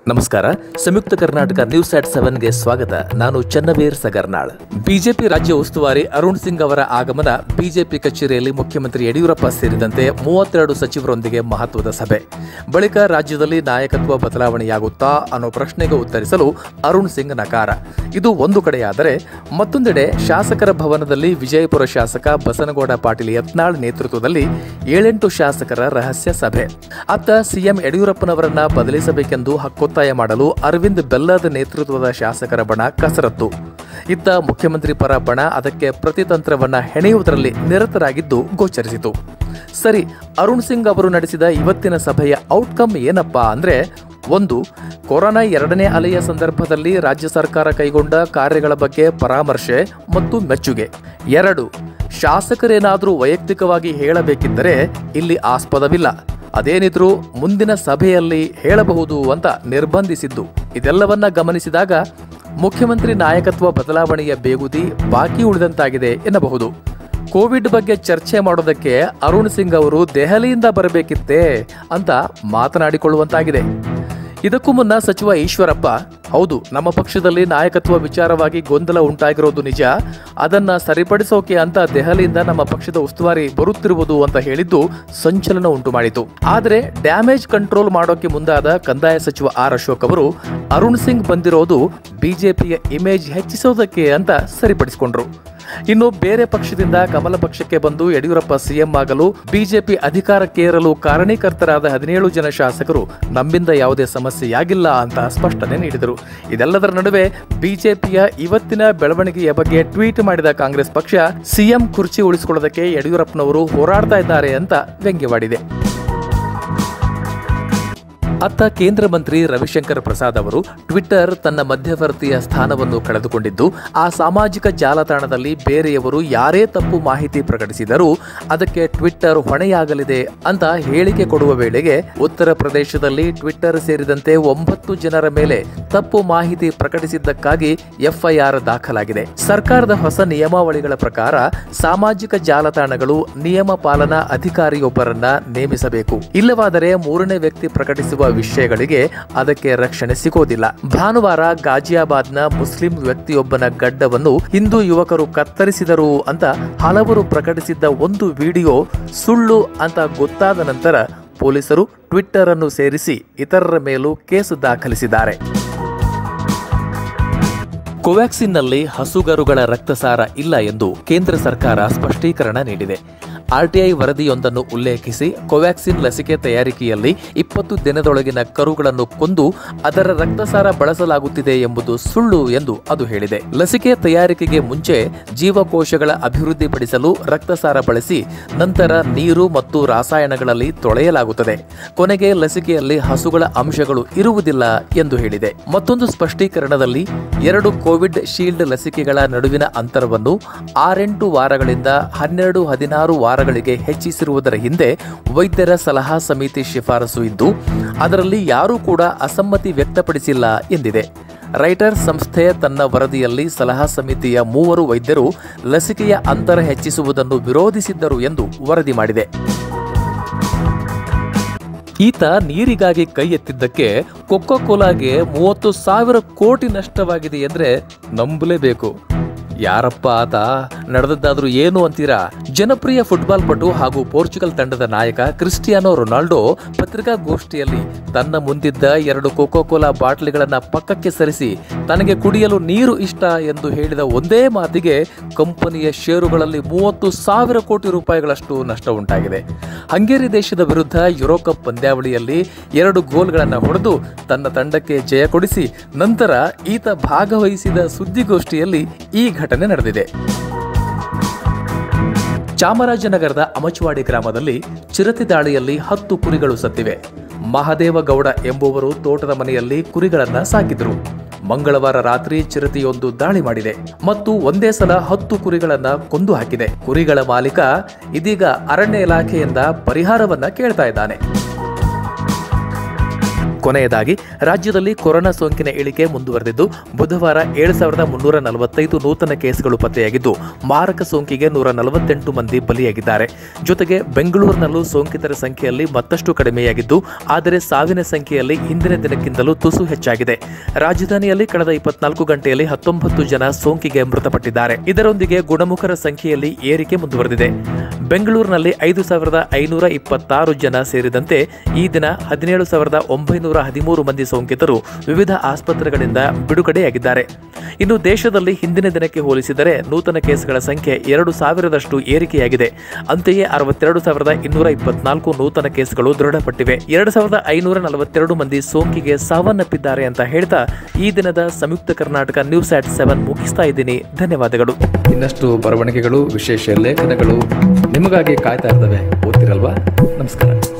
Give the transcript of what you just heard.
ನಮಸ್ಕಾರ Samyukta Karnataka news at ಸೆವೆನ್ಗೆ ಸ್ವಾಗತ ನಾನು ಚನ್ನವೀರ್ ಸಗರ್ನಾಳ್ ಬಿಜೆಪಿ ರಾಜ್ಯ ಉಸ್ತುವಾರಿ ಅರುಣ್ ಸಿಂಗ್ ಅವರ ಆಗಮನ ಬಿಜೆಪಿ ಕಚೇರಿಯಲ್ಲಿ ಮುಖ್ಯಮಂತ್ರಿ ಯಡಿಯೂರಪ್ಪ ಸೇರಿದಂತೆ ಮೂವತ್ತೆರಡು ಸಚಿವರೊಂದಿಗೆ ಮಹತ್ವದ ಸಭೆ ಬಳಿಕ ರಾಜ್ಯದಲ್ಲಿ ನಾಯಕತ್ವ ಬದಲಾವಣೆಯಾಗುತ್ತಾ ಅನ್ನೋ ಪ್ರಶ್ನೆಗೆ ಉತ್ತರಿಸಲು ಅರುಣ್ ಸಿಂಗ್ ನಕಾರ ಇದು ಒಂದು ಕಡೆಯಾದರೆ ಮತ್ತೊಂದೆಡೆ ಶಾಸಕರ ಭವನದಲ್ಲಿ ವಿಜಯಪುರ ಶಾಸಕ ಬಸನಗೌಡ ಪಾಟೀಲ್ ಯತ್ನಾಳ್ ನೇತೃತ್ವದಲ್ಲಿ ಏಳೆಂಟು ಶಾಸಕರ ರಹಸ್ಯ ಸಭೆ ಅತ್ತ ಸಿಎಂ ಯಡಿಯೂರಪ್ಪನವರನ್ನ ಬದಲಿಸಬೇಕೆಂದು ಹಕ್ಕೊತ್ತಾಯ ಮಾಡಲು ಅರವಿಂದ್ ಬೆಲ್ಲದ ನೇತೃತ್ವದ ಶಾಸಕರ ಬಣ ಕಸರತ್ತು ಇತ್ತ ಮುಖ್ಯಮಂತ್ರಿ ಪರ ಬಣ ಅದಕ್ಕೆ ಪ್ರತಿತಂತ್ರವನ್ನ ಹೆಣೆಯುವುದರಲ್ಲಿ ನಿರತರಾಗಿದ್ದು ಗೋಚರಿಸಿತು ಸರಿ ಅರುಣ್ ಸಿಂಗ್ ಅವರು ನಡೆಸಿದ ಇವತ್ತಿನ ಸಭೆಯ ಔಟ್ಕಮ್ ಏನಪ್ಪಾ ಅಂದ್ರೆ ಒಂದು ಕೊರೋನಾ ಎರಡನೇ ಅಲೆಯ ಸಂದರ್ಭದಲ್ಲಿ ರಾಜ್ಯ ಸರ್ಕಾರ ಕೈಗೊಂಡ ಕಾರ್ಯಗಳ ಬಗ್ಗೆ ಪರಾಮರ್ಶೆ ಮತ್ತು ಮೆಚ್ಚುಗೆ ಎರಡು ಶಾಸಕರೇನಾದರೂ ವೈಯಕ್ತಿಕವಾಗಿ ಹೇಳಬೇಕಿದ್ದರೆ ಇಲ್ಲಿ ಆಸ್ಪದವಿಲ್ಲ ಅದೇನಿದ್ರೂ ಮುಂದಿನ ಸಭೆಯಲ್ಲಿ ಹೇಳಬಹುದು ಅಂತ ನಿರ್ಬಂಧಿಸಿದ್ದು ಇದೆಲ್ಲವನ್ನ ಗಮನಿಸಿದಾಗ ಮುಖ್ಯಮಂತ್ರಿ ನಾಯಕತ್ವ ಬದಲಾವಣೆಯ ಬೇಗುದಿ ಬಾಕಿ ಉಳಿದಂತಾಗಿದೆ ಎನ್ನಬಹುದು ಕೋವಿಡ್ ಬಗ್ಗೆ ಚರ್ಚೆ ಮಾಡೋದಕ್ಕೆ ಅರುಣ್ ಸಿಂಗ್ ಅವರು ದೆಹಲಿಯಿಂದ ಬರಬೇಕಿತ್ತೇ ಅಂತ ಮಾತನಾಡಿಕೊಳ್ಳುವಂತಾಗಿದೆ ಇದಕ್ಕೂ ಮುನ್ನ ಸಚಿವ ಈಶ್ವರಪ್ಪ ಹೌದು ನಮ್ಮ ಪಕ್ಷದಲ್ಲಿ ನಾಯಕತ್ವ ವಿಚಾರವಾಗಿ ಗೊಂದಲ ಉಂಟಾಗಿರೋದು ನಿಜ ಅದನ್ನ ಸರಿಪಡಿಸೋಕೆ ಅಂತ ದೆಹಲಿಯಿಂದ ನಮ್ಮ ಪಕ್ಷದ ಉಸ್ತುವಾರಿ ಬರುತ್ತಿರುವುದು ಅಂತ ಹೇಳಿದ್ದು ಸಂಚಲನ ಉಂಟು ಮಾಡಿತು ಆದರೆ ಡ್ಯಾಮೇಜ್ ಕಂಟ್ರೋಲ್ ಮಾಡೋಕೆ ಮುಂದಾದ ಕಂದಾಯ ಸಚಿವ ಆರ್ ಅಶೋಕ್ ಅವರು ಅರುಣ್ ಸಿಂಗ್ ಬಂದಿರೋದು ಬಿಜೆಪಿಯ ಇಮೇಜ್ ಹೆಚ್ಚಿಸೋದಕ್ಕೆ ಅಂತ ಸರಿಪಡಿಸಿಕೊಂಡ್ರು ಇನ್ನು ಬೇರೆ ಪಕ್ಷದಿಂದ ಕಮಲ ಪಕ್ಷಕ್ಕೆ ಬಂದು ಯಡಿಯೂರಪ್ಪ ಸಿಎಂ ಆಗಲು ಬಿಜೆಪಿ ಅಧಿಕಾರಕ್ಕೇರಲು ಕಾರಣೀಕರ್ತರಾದ ಹದಿನೇಳು ಜನ ಶಾಸಕರು ನಮ್ಮಿಂದ ಯಾವುದೇ ಸಮಸ್ಯೆಯಾಗಿಲ್ಲ ಅಂತ ಸ್ಪಷ್ಟನೆ ನೀಡಿದರು ಇದೆಲ್ಲದರ ನಡುವೆ ಬಿಜೆಪಿಯ ಇವತ್ತಿನ ಬೆಳವಣಿಗೆಯ ಬಗ್ಗೆ ಟ್ವೀಟ್ ಮಾಡಿದ ಕಾಂಗ್ರೆಸ್ ಪಕ್ಷ ಸಿಎಂ ಕುರ್ಚಿ ಉಳಿಸಿಕೊಳ್ಳೋದಕ್ಕೆ ಯಡಿಯೂರಪ್ಪನವರು ಹೋರಾಡ್ತಾ ಇದ್ದಾರೆ ಅಂತ ವ್ಯಂಗ್ಯವಾಡಿದೆ ಅತ್ತ ಕೇಂದ್ರ ಮಂತ್ರಿ ರವಿಶಂಕರ್ ಪ್ರಸಾದ್ ಅವರು ಟ್ವಿಟ್ಟರ್ ತನ್ನ ಮಧ್ಯವರ್ತಿಯ ಸ್ಥಾನವನ್ನು ಕಳೆದುಕೊಂಡಿದ್ದು ಆ ಸಾಮಾಜಿಕ ಜಾಲತಾಣದಲ್ಲಿ ಬೇರೆಯವರು ಯಾರೇ ತಪ್ಪು ಮಾಹಿತಿ ಪ್ರಕಟಿಸಿದರೂ ಅದಕ್ಕೆ ಟ್ವಿಟ್ಟರ್ ಹೊಣೆಯಾಗಲಿದೆ ಅಂತ ಹೇಳಿಕೆ ಕೊಡುವ ವೇಳೆಗೆ ಉತ್ತರ ಪ್ರದೇಶದಲ್ಲಿ ಟ್ವಿಟ್ಟರ್ ಸೇರಿದಂತೆ ಒಂಬತ್ತು ಜನರ ಮೇಲೆ ತಪ್ಪು ಮಾಹಿತಿ ಪ್ರಕಟಿಸಿದ್ದಕ್ಕಾಗಿ ಎಫ್ಐಆರ್ ದಾಖಲಾಗಿದೆ ಸರ್ಕಾರದ ಹೊಸ ನಿಯಮಾವಳಿಗಳ ಪ್ರಕಾರ ಸಾಮಾಜಿಕ ಜಾಲತಾಣಗಳು ನಿಯಮ ಪಾಲನಾ ಅಧಿಕಾರಿಯೊಬ್ಬರನ್ನ ನೇಮಿಸಬೇಕು ಇಲ್ಲವಾದರೆ ಮೂರನೇ ವ್ಯಕ್ತಿ ಪ್ರಕಟಿಸುವ ವಿಷಯಗಳಿಗೆ ಅದಕ್ಕೆ ರಕ್ಷಣೆ ಸಿಗೋದಿಲ್ಲ ಭಾನುವಾರ ಗಾಜಿಯಾಬಾದ್ನ ಮುಸ್ಲಿಂ ವ್ಯಕ್ತಿಯೊಬ್ಬನ ಗಡ್ಡವನ್ನು ಹಿಂದೂ ಯುವಕರು ಕತ್ತರಿಸಿದರು ಅಂತ ಹಲವರು ಪ್ರಕಟಿಸಿದ್ದ ಒಂದು ವಿಡಿಯೋ ಸುಳ್ಳು ಅಂತ ಗೊತ್ತಾದ ನಂತರ ಪೊಲೀಸರು ಟ್ವಿಟ್ಟರ್ ಅನ್ನು ಸೇರಿಸಿ ಇತರರ ಮೇಲೂ ಕೇಸು ದಾಖಲಿಸಿದ್ದಾರೆ ಕೋವ್ಯಾಕ್ಸಿನ್ನಲ್ಲಿ ಹಸುಗರುಗಳ ರಕ್ತಸಾರ ಇಲ್ಲ ಎಂದು ಕೇಂದ್ರ ಸರ್ಕಾರ ಸ್ಪಷ್ಟೀಕರಣ ನೀಡಿದೆ ಆರ್ಟಿಐ ವರದಿಯೊಂದನ್ನು ಉಲ್ಲೇಖಿಸಿ ಕೋವ್ಯಾಕ್ಸಿನ್ ಲಸಿಕೆ ತಯಾರಿಕೆಯಲ್ಲಿ ಇಪ್ಪತ್ತು ದಿನದೊಳಗಿನ ಕರುಗಳನ್ನು ಕೊಂದು ಅದರ ರಕ್ತಸಾರ ಬಳಸಲಾಗುತ್ತಿದೆ ಎಂಬುದು ಸುಳ್ಳು ಎಂದು ಅದು ಹೇಳಿದೆ ಲಸಿಕೆ ತಯಾರಿಕೆಗೆ ಮುಂಚೆ ಜೀವಕೋಶಗಳ ಅಭಿವೃದ್ಧಿಪಡಿಸಲು ರಕ್ತಸಾರ ಬಳಸಿ ನಂತರ ನೀರು ಮತ್ತು ರಾಸಾಯನಗಳಲ್ಲಿ ತೊಳೆಯಲಾಗುತ್ತದೆ ಕೊನೆಗೆ ಲಸಿಕೆಯಲ್ಲಿ ಹಸುಗಳ ಅಂಶಗಳು ಇರುವುದಿಲ್ಲ ಎಂದು ಹೇಳಿದೆ ಮತ್ತೊಂದು ಸ್ಪಷ್ಟೀಕರಣದಲ್ಲಿ ಎರಡು ಕೋವಿಡ್ ಶೀಲ್ಡ್ ಲಸಿಕೆಗಳ ನಡುವಿನ ಅಂತರವನ್ನು ಆರೆಂಟು ವಾರಗಳಿಂದ ಹನ್ನೆರಡು ಹದಿನಾರು ವಾರಗಳಿಗೆ ಹೆಚ್ಚಿಸಿರುವುದರ ಹಿಂದೆ ವೈದ್ಯರ ಸಲಹಾ ಸಮಿತಿ ಶಿಫಾರಸು ಇದ್ದು ಅದರಲ್ಲಿ ಯಾರೂ ಕೂಡ ಅಸಮ್ಮತಿ ವ್ಯಕ್ತಪಡಿಸಿಲ್ಲ ಎಂದಿದೆ ರೈಟರ್ಸ್ ಸಂಸ್ಥೆ ತನ್ನ ವರದಿಯಲ್ಲಿ ಸಲಹಾ ಸಮಿತಿಯ ಮೂವರು ವೈದ್ಯರು ಲಸಿಕೆಯ ಅಂತರ ಹೆಚ್ಚಿಸುವುದನ್ನು ವಿರೋಧಿಸಿದ್ದರು ಎಂದು ವರದಿ ಮಾಡಿದೆ ಈತ ನೀರಿಗಾಗಿ ಕೈ ಎತ್ತಿದ್ದಕ್ಕೆ ಕೊಕ್ಕೋ ಕೋಲಾಗೆ ಮೂವತ್ತು ಸಾವಿರ ಕೋಟಿ ನಷ್ಟವಾಗಿದೆ ಎಂದ್ರೆ ನಂಬಲೇಬೇಕು ಯಾರಪ್ಪ ಆತ ನಡೆದದ್ದಾದ್ರೂ ಏನು ಅಂತೀರಾ ಜನಪ್ರಿಯ ಫುಟ್ಬಾಲ್ ಪಟು ಹಾಗೂ ಪೋರ್ಚುಗಲ್ ತಂಡದ ನಾಯಕ ಕ್ರಿಸ್ಟಿಯಾನೋ ರೊನಾಲ್ಡೋ ಪತ್ರಿಕಾಗೋಷ್ಠಿಯಲ್ಲಿ ತನ್ನ ಮುಂದಿದ್ದ ಎರಡು ಕೋಕೋ ಕೋಲಾ ಬಾಟ್ಲಿಗಳನ್ನ ಪಕ್ಕಕ್ಕೆ ಸರಿಸಿ ತನಗೆ ಕುಡಿಯಲು ನೀರು ಇಷ್ಟ ಎಂದು ಹೇಳಿದ ಒಂದೇ ಮಾತಿಗೆ ಕಂಪನಿಯ ಷೇರುಗಳಲ್ಲಿ ಮೂವತ್ತು ಸಾವಿರ ಕೋಟಿ ರೂಪಾಯಿಗಳಷ್ಟು ನಷ್ಟ ಉಂಟಾಗಿದೆ ಹಂಗೇರಿ ದೇಶದ ವಿರುದ್ಧ ಯುರೋಕಪ್ ಪಂದ್ಯಾವಳಿಯಲ್ಲಿ ಎರಡು ಗೋಲ್ಗಳನ್ನು ಹೊಡೆದು ತನ್ನ ತಂಡಕ್ಕೆ ಜಯ ಕೊಡಿಸಿ ನಂತರ ಈತ ಭಾಗವಹಿಸಿದ ಸುದ್ದಿಗೋಷ್ಠಿಯಲ್ಲಿ ಈ ಘಟನೆ ನಡೆದಿದೆ ಚಾಮರಾಜನಗರದ ಅಮಚವಾಡಿ ಗ್ರಾಮದಲ್ಲಿ ಚಿರತೆ ದಾಳಿಯಲ್ಲಿ ಹತ್ತು ಕುರಿಗಳು ಸತ್ತಿವೆ ಮಹದೇವಗೌಡ ಎಂಬುವರು ತೋಟದ ಮನೆಯಲ್ಲಿ ಕುರಿಗಳನ್ನ ಸಾಕಿದ್ರು ಮಂಗಳವಾರ ರಾತ್ರಿ ಚಿರತೆಯೊಂದು ದಾಳಿ ಮಾಡಿದೆ ಮತ್ತು ಒಂದೇ ಸಲ ಹತ್ತು ಕುರಿಗಳನ್ನ ಕೊಂದು ಹಾಕಿದೆ ಕುರಿಗಳ ಮಾಲೀಕ ಇದೀಗ ಅರಣ್ಯ ಇಲಾಖೆಯಿಂದ ಪರಿಹಾರವನ್ನ ಕೇಳ್ತಾ ಇದ್ದಾನೆ ಕೊನೆಯದಾಗಿ ರಾಜ್ಯದಲ್ಲಿ ಕೊರೋನಾ ಸೋಂಕಿನ ಇಳಿಕೆ ಮುಂದುವರೆದಿದ್ದು ಬುಧವಾರ ಏಳು ಸಾವಿರದ ಮುನ್ನೂರ ನಲವತ್ತೈದು ನೂತನ ಕೇಸ್ಗಳು ಪತ್ತೆಯಾಗಿದ್ದು ಮಾರಕ ಸೋಂಕಿಗೆ ನೂರ ನಲವತ್ತೆಂಟು ಮಂದಿ ಬಲಿಯಾಗಿದ್ದಾರೆ ಜೊತೆಗೆ ಬೆಂಗಳೂರಿನಲ್ಲೂ ಸೋಂಕಿತರ ಸಂಖ್ಯೆಯಲ್ಲಿ ಮತ್ತಷ್ಟು ಕಡಿಮೆಯಾಗಿದ್ದು ಆದರೆ ಸಾವಿನ ಸಂಖ್ಯೆಯಲ್ಲಿ ಹಿಂದಿನ ದಿನಕ್ಕಿಂತಲೂ ತುಸು ಹೆಚ್ಚಾಗಿದೆ ರಾಜಧಾನಿಯಲ್ಲಿ ಕಳೆದ ಇಪ್ಪತ್ನಾಲ್ಕು ಗಂಟೆಯಲ್ಲಿ ಹತ್ತೊಂಬತ್ತು ಜನ ಸೋಂಕಿಗೆ ಮೃತಪಟ್ಟಿದ್ದಾರೆ ಇದರೊಂದಿಗೆ ಗುಣಮುಖರ ಸಂಖ್ಯೆಯಲ್ಲಿ ಏರಿಕೆ ಮುಂದುವರೆದಿದೆ ಬೆಂಗಳೂರಿನಲ್ಲಿ ಐದು ಸಾವಿರದ ಐನೂರ ಇಪ್ಪತ್ತಾರು ಜನ ಸೇರಿದಂತೆ ಈ ದಿನ ಹದಿನೇಳು ಸಾವಿರದ ಒಂಬೈನೂರ ಹದಿಮೂರು ಮಂದಿ ಸೋಂಕಿತರು ವಿವಿಧ ಆಸ್ಪತ್ರೆಗಳಿಂದ ಬಿಡುಗಡೆಯಾಗಿದ್ದಾರೆ ಇನ್ನು ದೇಶದಲ್ಲಿ ಹಿಂದಿನ ದಿನಕ್ಕೆ ಹೋಲಿಸಿದರೆ ನೂತನ ಕೇಸ್ಗಳ ಸಂಖ್ಯೆ ಎರಡು ಸಾವಿರದಷ್ಟು ಏರಿಕೆಯಾಗಿದೆ ಅಂತೆಯೇ ಅರವತ್ತೆರಡು ಸಾವಿರದ ಇನ್ನೂರ ಇಪ್ಪತ್ನಾಲ್ಕು ನೂತನ ಕೇಸ್ಗಳು ದೃಢಪಟ್ಟಿವೆ ಎರಡು ಸಾವಿರದ ಐನೂರ ನಲವತ್ತೆರಡು ಮಂದಿ ಸೋಂಕಿಗೆ ಸಾವನ್ನಪ್ಪಿದ್ದಾರೆ ಅಂತ ಹೇಳ್ತಾ ಈ ದಿನದ Samyukta Karnataka news at seven ಮುಗಿಸ್ತಾ ಇದ್ದೀನಿ ಧನ್ಯವಾದಗಳು ಇನ್ನಷ್ಟು ಬರವಣಿಗೆಗಳು ವಿಶೇಷ ಲೇಖನಗಳು ನಿಮಗಾಗಿ ಕಾಯ್ತಾ ಇರ್ತವೆ ಓದ್ತಿರಲ್ವಾ ನಮಸ್ಕಾರ